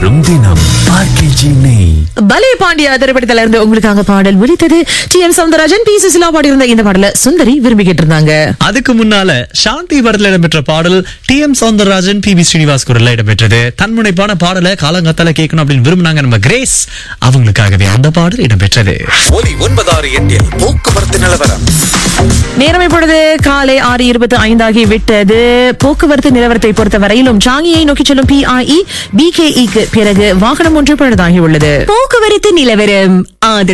தினம் ஆர்கேஜி நெய் பலே பாண்டியா திரைப்படத்துல இருந்து உங்களுக்காக பாடல் ஒலித்தது T M Soundararajan P Susila பாடியிருந்த இந்த பாடல சுந்தரி விரும்பி கேட்டிருந்தாங்க அதுக்கு முன்னால சாந்தி படத்துல இடம்பெற்ற பாடல் T M Soundararajan P B Srinivas குரல்ல இடம்பெற்றது தன்முனைப்பான பாடலை காலங்காத்தால கேட்கணும் அப்படின்னு விரும்பினாங்க நம்ம கிரேஸ் அவங்களுக்காகவே அந்த பாடல் இடம்பெற்றது ஒலி ஒன்பதாறு எட்டில் போக்குவரத்து நிலவரம் நேரம் இப்பொழுது காலை ஆறு இருபத்தி ஐந்தாகி விட்டது போக்குவரத்து நிலவரத்தை பொறுத்த வரையிலும் சாங்கியை நோக்கி செல்லும் பிஐஇ பிகேஇக்கு பிறகு வாகனம் ஒன்று பழுதாகி உள்ளது போக்குவரத்து நிலவரம் ஆதரவு